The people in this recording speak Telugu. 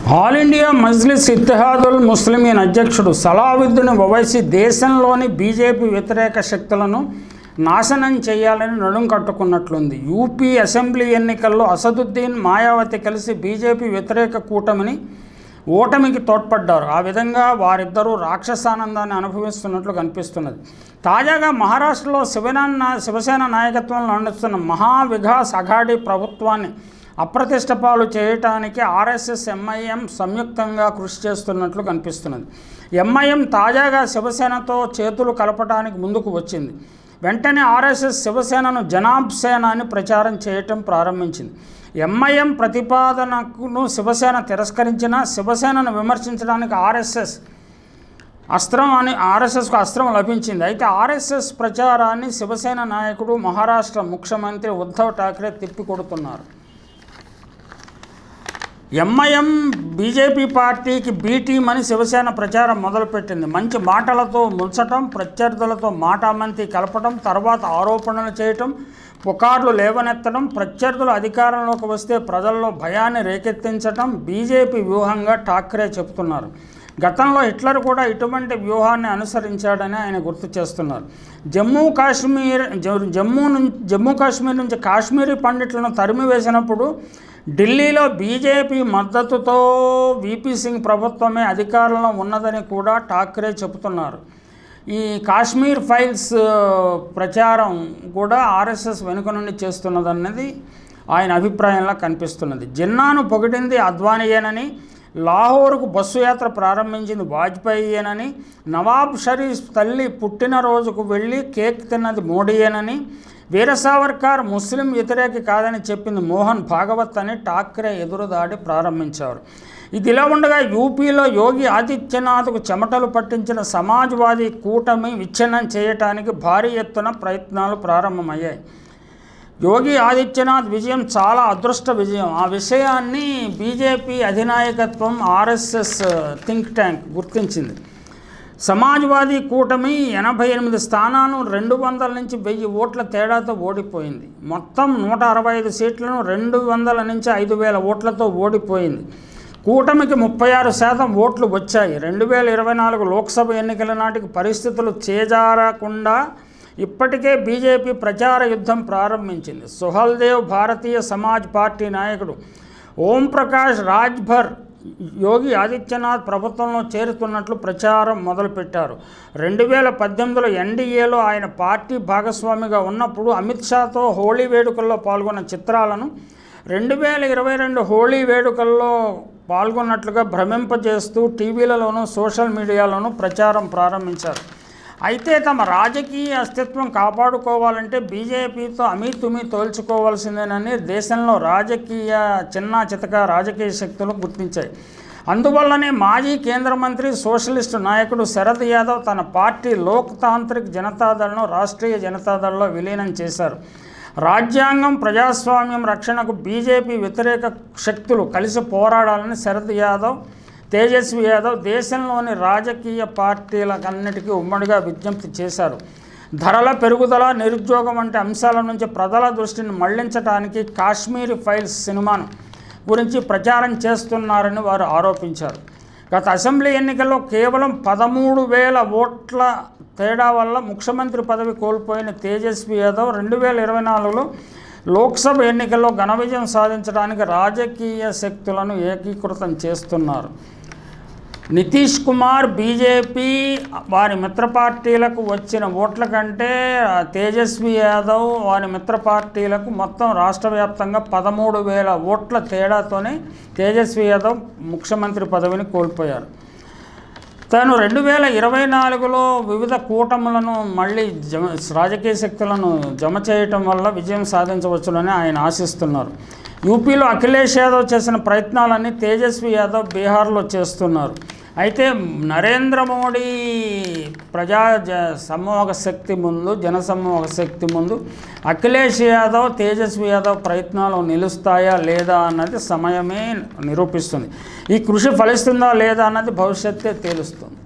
ఆల్ ఇండియా మజ్లిస్ ఇత్తెహాదుల్ ముస్లిమీన్ అధ్యక్షుడు సలావుద్దీన్ ఓవైసీ దేశంలోని బీజేపీ వ్యతిరేక శక్తులను నాశనం చేయాలని నడుం కట్టుకున్నట్లుంది యూపీ అసెంబ్లీ ఎన్నికల్లో అసదుద్దీన్ మాయావతి కలిసి బీజేపీ వ్యతిరేక కూటమిని ఓటమికి తోడ్పడ్డారు ఆ విధంగా వారిద్దరూ రాక్షసానందాన్ని అనుభవిస్తున్నట్లు కనిపిస్తున్నది తాజాగా మహారాష్ట్రలో శివసేన శివసేన నాయకత్వంలో నడుస్తున్న మహావికాస్ అఘాడీ ప్రభుత్వాన్ని అప్రతిష్ట పాలు చేయటానికి ఆర్ఎస్ఎస్ ఎంఐఎం సంయుక్తంగా కృషి చేస్తున్నట్లు కనిపిస్తున్నది ఎంఐఎం తాజాగా శివసేనతో చేతులు కలపడానికి ముందుకు వచ్చింది వెంటనే ఆర్ఎస్ఎస్ శివసేనను జనాబ్ సేన అని ప్రచారం చేయటం ప్రారంభించింది ఎంఐఎం ప్రతిపాదనకును శివసేన తిరస్కరించిన శివసేనను విమర్శించడానికి ఆర్ఎస్ఎస్ అస్త్రం అని ఆర్ఎస్ఎస్కు అస్త్రం లభించింది అయితే ఆర్ఎస్ఎస్ ప్రచారాన్ని శివసేన నాయకుడు మహారాష్ట్ర ముఖ్యమంత్రి ఉద్ధవ్ ఠాక్రే తిప్పికొడుతున్నారు ఎంఐఎం బీజేపీ పార్టీకి బీ టీం అని శివసేన ప్రచారం మొదలుపెట్టింది మంచి మాటలతో ముంచటం ప్రత్యర్థులతో మాటామంతి కలపటం తర్వాత ఆరోపణలు చేయటం పుకార్లు లేవనెత్తడం ప్రత్యర్థులు అధికారంలోకి వస్తే ప్రజల్లో భయాన్ని రేకెత్తించటం బీజేపీ వ్యూహంగా ఠాక్రే చెబుతున్నారు గతంలో హిట్లర్ కూడా ఇటువంటి వ్యూహాన్ని అనుసరించాడని ఆయన గుర్తు చేస్తున్నారు జమ్మూ కాశ్మీర్ జ- జమ్మూ నుంచి జమ్మూ కాశ్మీర్ నుంచి కాశ్మీరీ పండిట్లను తరిమివేసినప్పుడు ఢిల్లీలో బీజేపీ మద్దతుతో వీపీ సింగ్ ప్రభుత్వమే అధికారంలో ఉన్నదని కూడా ఠాక్రే చెబుతున్నారు ఈ కాశ్మీర్ ఫైల్స్ ఆ, ప్రచారం కూడా ఆర్ఎస్ఎస్ వెనుక నుండి చేస్తున్నదన్నది ఆయన అభిప్రాయంలో కనిపిస్తున్నది జిన్నాను పొగిడింది అద్వానీయేనని లాహోర్కు బస్సు యాత్ర ప్రారంభించింది వాజ్పేయియేనని నవాబ్ షరీఫ్ తల్లి పుట్టినరోజుకు వెళ్ళి కేక్ తిన్నది మోడీయేనని వీర సావర్కర్ ముస్లిం వ్యతిరేకి కాదని చెప్పింది మోహన్ భాగవత్ అని ఠాక్రే ఎదురుదాడి ప్రారంభించారు ఇది ఇలా ఉండగా యూపీలో యోగి ఆదిత్యనాథ్కు చెమటలు పట్టించిన సమాజ్వాదీ కూటమి విచ్ఛిన్నం చేయటానికి భారీ ఎత్తున ప్రయత్నాలు ప్రారంభమయ్యాయి యోగి ఆదిత్యనాథ్ విజయం చాలా అదృష్ట విజయం ఆ విషయాన్ని బీజేపీ అధినాయకత్వం ఆర్ఎస్ఎస్ థింక్ ట్యాంక్ గుర్తించింది సమాజ్వాదీ కూటమి ఎనభై ఎనిమిది స్థానాలను రెండు వందల నుంచి వెయ్యి ఓట్ల తేడాతో ఓడిపోయింది మొత్తం నూట అరవై ఐదు సీట్లను రెండు వందల నుంచి ఐదు వేల ఓట్లతో ఓడిపోయింది కూటమికి ముప్పై ఆరు శాతం ఓట్లు వచ్చాయి రెండు వేల ఇరవై నాలుగు లోక్సభ ఎన్నికల నాటికి పరిస్థితులు చేజారకుండా ఇప్పటికే బీజేపీ ప్రచార యుద్ధం ప్రారంభించింది సుహల్దేవ్ భారతీయ సమాజ్ పార్టీ నాయకుడు ఓంప్రకాష్ రాజ్భర్ యోగి ఆదిత్యనాథ్ ప్రభుత్వంలో చేరుతున్నట్లు ప్రచారం మొదలుపెట్టారు రెండు వేల పద్దెనిమిదిలో ఎన్డీఏలో ఆయన పార్టీ భాగస్వామిగా ఉన్నప్పుడు అమిత్ షాతో హోళీ వేడుకల్లో పాల్గొన్న చిత్రాలను రెండు వేల ఇరవై రెండు హోళీ వేడుకల్లో పాల్గొన్నట్లుగా భ్రమింపజేస్తూ టీవీలలోనూ సోషల్ మీడియాలోనూ ప్రచారం ప్రారంభించారు అయితే తమ రాజకీయ అస్తిత్వం కాపాడుకోవాలంటే బీజేపీతో అమీతుమీ తోల్చుకోవాల్సిందేనని దేశంలో రాజకీయ చిన్న చితక రాజకీయ శక్తులు గుర్తించాయి అందువల్లనే మాజీ కేంద్ర మంత్రి సోషలిస్టు నాయకుడు శరద్ యాదవ్ తన పార్టీ లోక్తాంత్రిక్ జనతాదళ్ను రాష్ట్రీయ జనతాదళ్లో విలీనం చేశారు రాజ్యాంగం ప్రజాస్వామ్యం రక్షణకు బీజేపీ వ్యతిరేక శక్తులు కలిసి పోరాడాలని శరద్ యాదవ్ తేజస్వి యాదవ్ దేశంలోని రాజకీయ పార్టీలకన్నిటికీ ఉమ్మడిగా విజ్ఞప్తి చేశారు ధరల పెరుగుదల నిరుద్యోగం వంటి అంశాల నుంచి ప్రజల దృష్టిని మళ్లించడానికి కాశ్మీరీ ఫైల్స్ సినిమాను గురించి ప్రచారం చేస్తున్నారని వారు ఆరోపించారు గత అసెంబ్లీ ఎన్నికల్లో కేవలం పదమూడు వేల ఓట్ల తేడా వల్ల ముఖ్యమంత్రి పదవి కోల్పోయిన తేజస్వి యాదవ్ రెండు వేల ఇరవై నాలుగులో లోక్సభ ఎన్నికల్లో ఘన విజయం సాధించడానికి రాజకీయ శక్తులను ఏకీకృతం చేస్తున్నారు నితీష్ కుమార్ బీజేపీ వారి మిత్ర పార్టీలకు వచ్చిన ఓట్ల కంటే ఆ, తేజస్వి యాదవ్ వారి మిత్ర పార్టీలకు మొత్తం రాష్ట్ర వ్యాప్తంగా పదమూడు వేల ఓట్ల తేడాతోనే తేజస్వి యాదవ్ ముఖ్యమంత్రి పదవిని కోల్పోయారు తాను రెండు వేల ఇరవై నాలుగులో వివిధ కూటములను మళ్ళీ జమ రాజకీయ శక్తులను జమ చేయటం వల్ల విజయం సాధించవచ్చునని ఆయన ఆశిస్తున్నారు యూపీలో అఖిలేష్ యాదవ్ చేసిన ప్రయత్నాలన్నీ తేజస్వి యాదవ్ బీహార్లో చేస్తున్నారు అయితే నరేంద్ర మోడీ ప్రజా జ సమూహ శక్తి ముందు జన సమూహ శక్తి ముందు అఖిలేష్ యాదవ్ తేజస్వి యాదవ్ ప్రయత్నాలు నిలుస్తాయా లేదా అన్నది సమయమే నిరూపిస్తుంది ఈ కృషి ఫలిస్తుందా లేదా అన్నది భవిష్యత్తే తేలుస్తుంది